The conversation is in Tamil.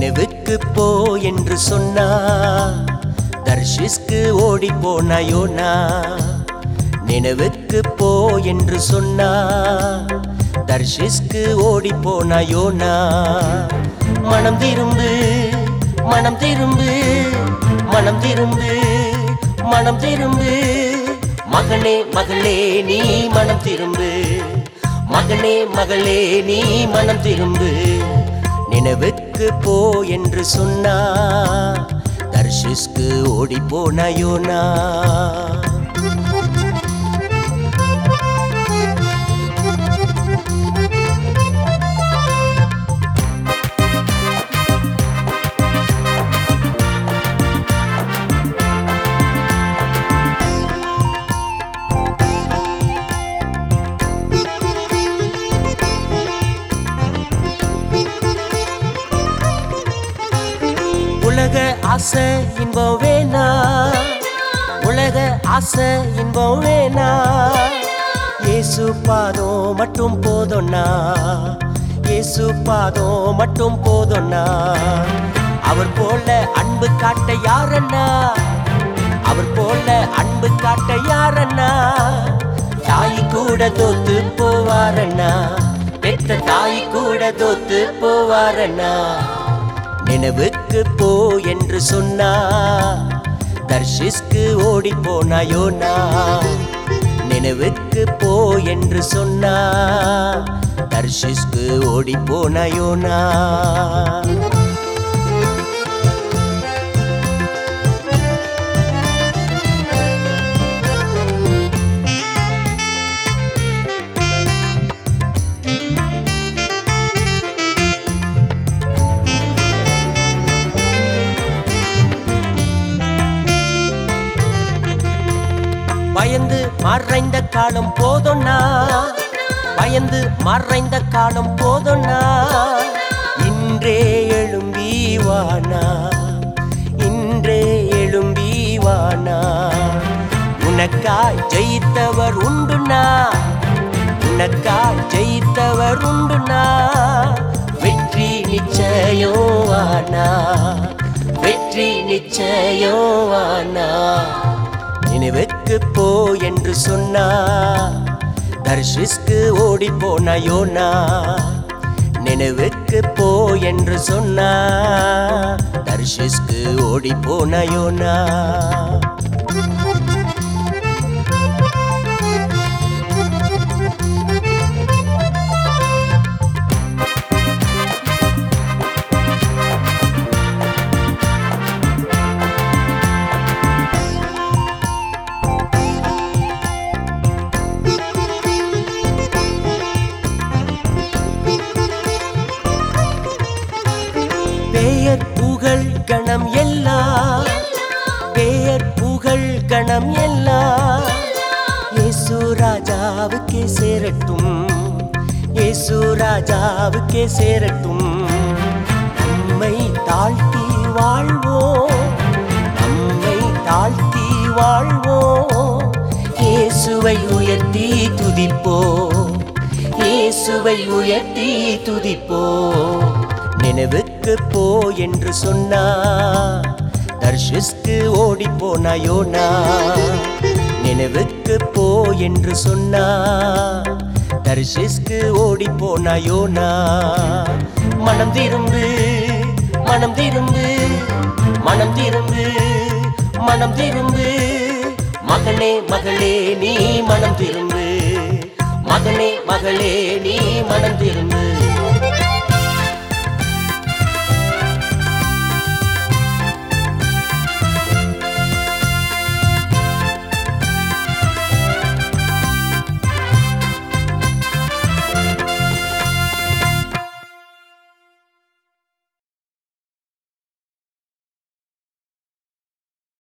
நினைவுக்கு போ என்று சொன்னா தர்ஷிஸ்க்கு ஓடி போனாயோனா நினைவுக்கு போ என்று சொன்னா தர்ஷிஸ்க்கு ஓடி போனாயோனா மனம் திரும்பு மனம் திரும்பு மனம் திரும்பு மனம் திரும்பு மகனே மகளே நீ மனம் திரும்பு மகனே மகளே நீ மனம் திரும்பு நினைவுக்கு போ என்று சொன்னா தர்ஷிஸ்க்கு ஓடி போனாயோனா உலக ஆசை இன்பம் வேணா உலக ஆசை இன்பம் வேணா இயேசு பாதம் மட்டும் போதும்னா இயேசு பாதம் மட்டும் போதும்னா அவர் போல அன்பு காட்ட யாரண்ணா அவர் போல அன்பு காட்ட யாரண்ணா தாய் கூட தோத்து போவாரண்ணா பெத்த தாய் கூட தோத்து போவாரண்ணா நினைவுக்கு போ என்று சொன்னா தர்ஷிஸ்க்கு ஓடி போனாயோனா நினைவுக்கு போ என்று சொன்னா தர்ஷிஸ்க்கு ஓடி போனாயோனா பயந்து மறைந்த காலம் போதும்னா பயந்து மறைந்த காலம் போதும்னா இன்றே எழும்பி வானா இன்றே எழும்பி வானா உனக்காய் ஜெயித்தவர் உண்டுனா உனக்காய் ஜெயித்தவர் உண்டுனா வெற்றி நிச்சயம் வானா வெற்றி நிச்சயம் வானா நினைவுக்கு போ என்று சொன்னா தர்ஷிஸ்க்கு ஓடி போனாயோனா நினைவுக்கு போ என்று சொன்னா தர்ஷிஸ்க்கு ஓடி போனாயோனா பெயர் புகழ் கணம் எல்லாம் பெயர் புகழ் கணம் எல்லாம் இயேசு ராஜாவுக்கே சேரட்டும் இயேசு ராஜாவுக்கே சேரட்டும் நம்மை தாழ்த்தி வாழ்வோம் நம்மை தாழ்த்தி வாழ்வோம் இயேசுவை உயர்த்தி துதிப்போம் இயேசுவை உயர்த்தி துதிப்போம் நினைவுக்கு போ என்று சொன்னா தர்ஷிஸ்க்கு ஓடி போனாயோனா நினைவுக்கு போ என்று சொன்னா தர்ஷிஸ்க்கு ஓடி போனாயோனா மனம் திரும்பு மனம் திரும்பு மனம் திரும்பு மனம் திரும்பு மகனே மகளே நீ மனம் திரும்பு மகனே மகளே நீ மனம் திரும்பு